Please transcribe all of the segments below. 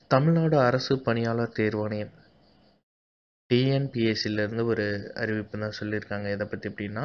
தமிழ்நாடு அரசு பணியாளர் தேர்வாணையம் டிஎன்பிஎஸ்சிலேருந்து ஒரு அறிவிப்பு தான் சொல்லியிருக்காங்க எதை பற்றி அப்படின்னா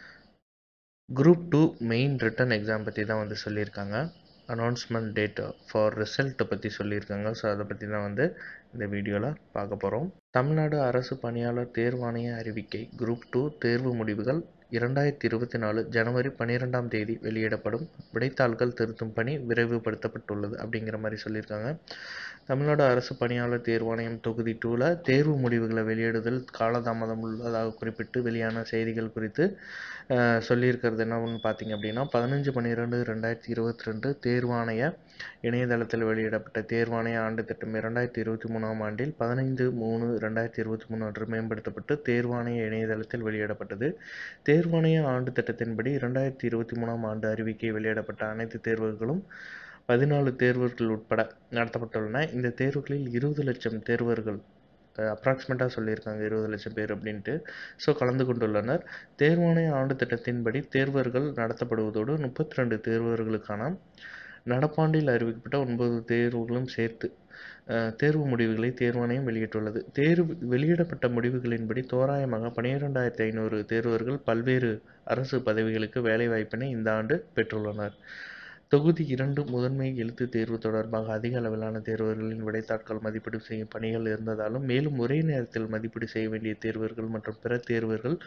group two main written exam பற்றி தான் வந்து சொல்லியிருக்காங்க அனௌன்ஸ்மெண்ட் டேட் ஃபார் ரிசல்ட்டை பற்றி சொல்லியிருக்காங்க ஸோ அதை பற்றி தான் வந்து இந்த வீடியோவில் பார்க்க போகிறோம் தமிழ்நாடு அரசு பணியாளர் தேர்வாணைய அறிவிக்கை குரூப் டூ தேர்வு முடிவுகள் இரண்டாயிரத்தி இருபத்தி நாலு ஜனவரி பன்னிரெண்டாம் தேதி வெளியிடப்படும் விடைத்தாள்கள் திருத்தும் பணி விரைவுபடுத்தப்பட்டுள்ளது அப்படிங்கிற மாதிரி சொல்லியிருக்காங்க தமிழ்நாடு அரசு பணியாளர் தேர்வாணையம் தொகுதி டூவில் தேர்வு முடிவுகளை வெளியிடுதல் காலதாமதம் உள்ளதாக குறிப்பிட்டு வெளியான செய்திகள் குறித்து சொல்லியிருக்கிறது என்ன ஒன்று பார்த்தீங்க அப்படின்னா பதினஞ்சு பன்னிரெண்டு ரெண்டாயிரத்தி இருபத்தி ரெண்டு தேர்வாணைய இணையதளத்தில் வெளியிடப்பட்ட தேர்வாணைய ஆண்டு திட்டம் இரண்டாயிரத்தி இருபத்தி மூணாம் ஆண்டில் பதினைந்து மூணு ரெண்டாயிரத்தி இருபத்தி மூணு அன்று மேம்படுத்தப்பட்டு தேர்வாணைய இணையதளத்தில் வெளியிடப்பட்டது தேர்வாணைய ஆண்டு திட்டத்தின்படி இரண்டாயிரத்தி இருபத்தி மூணாம் ஆண்டு அறிவிக்கை வெளியிடப்பட்ட அனைத்து தேர்வுகளும் பதினாலு தேர்வர்கள் உட்பட நடத்தப்பட்டுள்ளன இந்த தேர்வுகளில் இருபது லட்சம் தேர்வர்கள் அப்ராக்சிமேட்டாக சொல்லியிருக்காங்க இருபது லட்சம் பேர் அப்படின்ட்டு ஸோ கலந்து கொண்டுள்ளனர் தேர்வாணைய ஆண்டு திட்டத்தின்படி தேர்வர்கள் நடத்தப்படுவதோடு முப்பத்தி ரெண்டு தேர்வர்களுக்கான நடப்பாண்டில் அறிவிக்கப்பட்ட ஒன்பது தேர்வுகளும் சேர்த்து தேர்வு முடிவுகளை தேர்வாணையம் வெளியிட்டுள்ளது தேர்வு வெளியிடப்பட்ட முடிவுகளின்படி தோராயமாக பன்னிரெண்டாயிரத்தி ஐநூறு தேர்வர்கள் பல்வேறு அரசு பதவிகளுக்கு வேலைவாய்ப்பினை இந்த ஆண்டு பெற்றுள்ளனர் தொகுதி இரண்டு முதன்மை எழுத்து தேர்வு தொடர்பாக அதிக அளவிலான தேர்வர்களின் விடைத்தாட்கள் மதிப்பீடு செய்யும் பணிகள் இருந்ததாலும் மேலும் ஒரே நேரத்தில் மதிப்பீடு செய்ய வேண்டிய தேர்வர்கள் மற்றும் பிற தேர்வர்கள்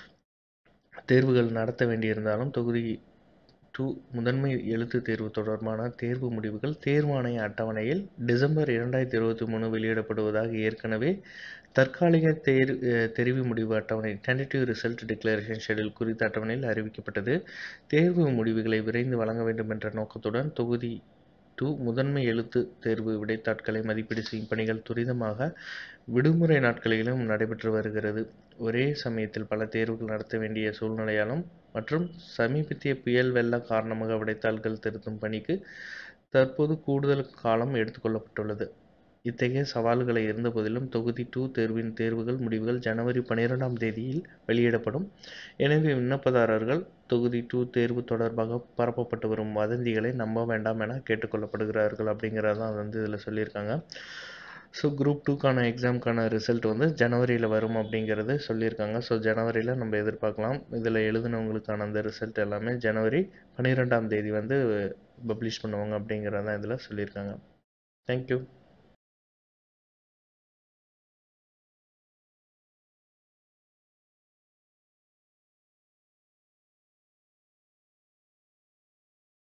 தேர்வுகள் நடத்த வேண்டியிருந்தாலும் தொகுதி டூ முதன்மை எழுத்து தேர்வு தொடர்பான தேர்வு முடிவுகள் தேர்வாணைய அட்டவணையில் டிசம்பர் இரண்டாயிரத்தி இருபத்தி மூணு வெளியிடப்படுவதாக ஏற்கனவே தற்காலிக தேர் தெரிவு முடிவு அட்டவணை டென்டேட்டிவ் ரிசல்ட் டிக்ளரேஷன் ஷெடியூல் குறித்த அட்டவணையில் அறிவிக்கப்பட்டது தேர்வு முடிவுகளை விரைந்து வழங்க வேண்டும் என்ற நோக்கத்துடன் தொகுதி டூ முதன்மை எழுத்து தேர்வு விடைத்தாட்களை மதிப்பீடு செய்யும் பணிகள் துரிதமாக விடுமுறை நாட்களிலும் நடைபெற்று வருகிறது ஒரே சமயத்தில் பல தேர்வுகள் நடத்த வேண்டிய சூழ்நிலையாலும் மற்றும் சமீபத்திய புயல் வெள்ளம் காரணமாக விடைத்தாள்கள் திருத்தும் பணிக்கு தற்போது கூடுதல் காலம் எடுத்துக்கொள்ளப்பட்டுள்ளது இத்தகைய சவால்களை இருந்தபோதிலும் தொகுதி டூ தேர்வின் தேர்வுகள் முடிவுகள் ஜனவரி பன்னிரெண்டாம் தேதியில் வெளியிடப்படும் எனவே விண்ணப்பதாரர்கள் தொகுதி டூ தேர்வு தொடர்பாக பரப்பப்பட்டு வரும் வதந்திகளை நம்ப வேண்டாம் என கேட்டுக்கொள்ளப்படுகிறார்கள் அப்படிங்கிறதான் வந்து இதில் சொல்லியிருக்காங்க ஸோ குரூப் டூக்கான எக்ஸாமுக்கான ரிசல்ட் வந்து ஜனவரியில் வரும் அப்படிங்கிறது சொல்லியிருக்காங்க ஸோ ஜனவரியில் நம்ம எதிர்பார்க்கலாம் இதில் எழுதினவங்களுக்கான அந்த ரிசல்ட் எல்லாமே ஜனவரி பன்னிரெண்டாம் தேதி வந்து பப்ளிஷ் பண்ணுவாங்க அப்படிங்கிறதான் இதில் சொல்லியிருக்காங்க தேங்க்யூ